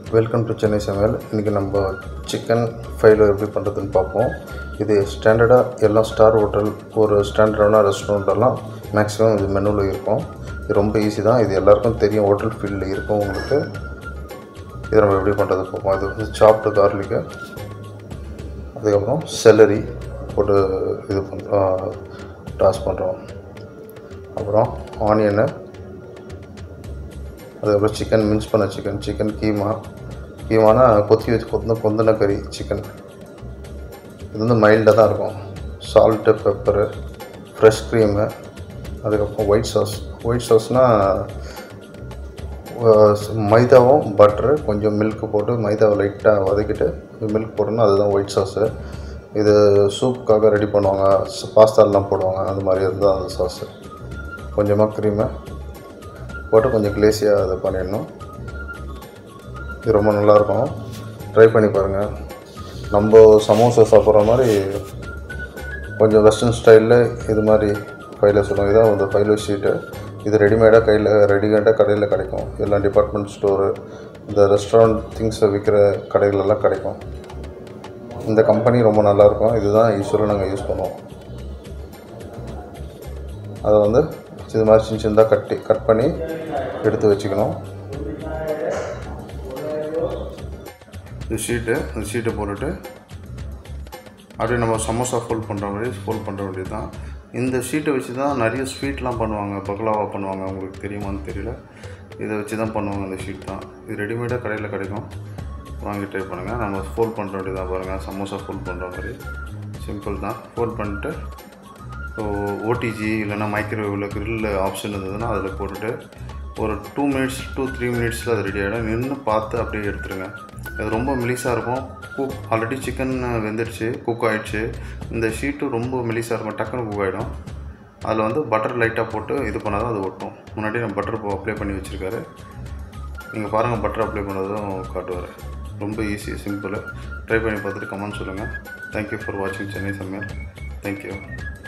welcome to Chennai சமையல் இன்றைக்கி நம்ம சிக்கன் ஃபைலோ எப்படி பண்ணுறதுன்னு பார்ப்போம் இது ஸ்டாண்டர்டாக எல்லா ஸ்டார் ஹோட்டல் ஒரு ஸ்டாண்டர்டான ரெஸ்டாரண்ட்டெல்லாம் மேக்ஸிமம் இது மெனுவில் இருக்கும் இது ரொம்ப ஈஸி தான் இது எல்லாருக்கும் தெரியும் ஹோட்டல் ஃபீல்டில் இருக்கும் உங்களுக்கு இதை நம்ம எப்படி பண்ணுறது பார்ப்போம் இது வந்து சாப்டு கார்லிக்கு அதுக்கப்புறம் செலரி போட்டு இது பண்ணுறோம் டாஸ் பண்ணுறோம் அப்புறம் ஆனியனு அதுக்கப்புறம் சிக்கன் மின்ஸ் பண்ண சிக்கன் சிக்கன் கீமா கீமானா கொத்தி வச்சு கொந்த கொந்தின கறி சிக்கன் இது வந்து மைல்டாக தான் இருக்கும் சால்ட்டு பெப்பரு ஃப்ரெஷ் க்ரீமு அதுக்கப்புறம் ஒயிட் சாஸ் ஒயிட் சாஸ்னால் மைதாவும் பட்டரு கொஞ்சம் மில்க் போட்டு மைதாவை லைட்டாக வதக்கிட்டு மில்க் போட்டோம்னா அதுதான் ஒயிட் சாஸு இது சூப்புக்காக ரெடி பண்ணுவாங்க பாஸ்தாலாம் போடுவாங்க அந்த மாதிரி இருந்தால் அந்த சாஸு கொஞ்சமாக க்ரீமு போட்டு கொஞ்சம் கிளேசியாக அதை பண்ணிடணும் இது ரொம்ப நல்லாயிருக்கும் ட்ரை பண்ணி பாருங்கள் நம்ம சமோசா சாப்பிட்ற மாதிரி கொஞ்சம் வெஸ்டர்ன் ஸ்டைலில் இது மாதிரி ஃபைல சொல்லுவாங்க இதான் இந்த ஃபைலோ ஷீட்டு இது ரெடிமேடாக கையில் ரெடிமேடாக கடையில் கிடைக்கும் எல்லா டிபார்ட்மெண்ட் ஸ்டோரு இந்த ரெஸ்டாரண்ட் திங்ஸை விற்கிற கடைகளெல்லாம் கிடைக்கும் இந்த கம்பெனி ரொம்ப நல்லாயிருக்கும் இதுதான் யூஸ்வலாக நாங்கள் யூஸ் பண்ணுவோம் அதை வந்து இது மாதிரி சின்ன சின்னதாக கட்டி கட் பண்ணி எடுத்து வச்சுக்கணும் இந்த ஷீட்டு இந்த ஷீட்டை போட்டுட்டு அப்படியே நம்ம சமோசா ஃபோல்ட் பண்ணுற மாதிரி ஃபோல்ட் பண்ணுற வேண்டியது தான் இந்த ஷீட்டை வச்சு தான் நிறைய ஸ்வீட்லாம் பண்ணுவாங்க பக்லாவா பண்ணுவாங்க உங்களுக்கு தெரியுமான்னு தெரியல இதை வச்சு தான் பண்ணுவாங்க இந்த ஷீட் தான் இது ரெடிமேடாக கடையில் கிடைக்கும் வாங்கி ட்ரை பண்ணுங்கள் நம்ம ஃபோல்ட் பண்ணுற வேண்டியதான் பாருங்கள் சமோசா ஃபோல்ட் பண்ணுற மாதிரி சிம்பிள் தான் ஃபோல்ட் பண்ணிட்டு ஸோ ஓடிஜி இல்லைனா மைக்ரோவேவில் grill ஆப்ஷன் இருந்ததுன்னா அதில் போட்டுட்டு ஒரு டூ மினிட்ஸ் டூ த்ரீ மினிட்ஸில் அது ரெடி ஆகிடும் நின்று பார்த்து அப்படியே எடுத்துருங்க அது ரொம்ப மெலிசாக இருக்கும் குக் ஆல்ரெடி சிக்கன் வெந்துடுச்சு குக் ஆகிடுச்சு இந்த ஷீட்டு ரொம்ப மெலிசாக இருக்கும் டக்குன்னு குக் ஆகிடும் அதில் வந்து பட்டர் லைட்டாக போட்டு இது பண்ணால் தான் அது ஒட்டும் முன்னாடி நான் பட்டர் அப்ளை பண்ணி வச்சுருக்காரு நீங்கள் பாருங்கள் பட்டர் அப்ளை பண்ணுறதும் காட்டுவார் ரொம்ப ஈஸி சிம்பிள் ட்ரை பண்ணி பார்த்துட்டு கமெண்ட் சொல்லுங்கள் தேங்க்யூ ஃபார் வாட்சிங் சென்னை சமையல் தேங்க்யூ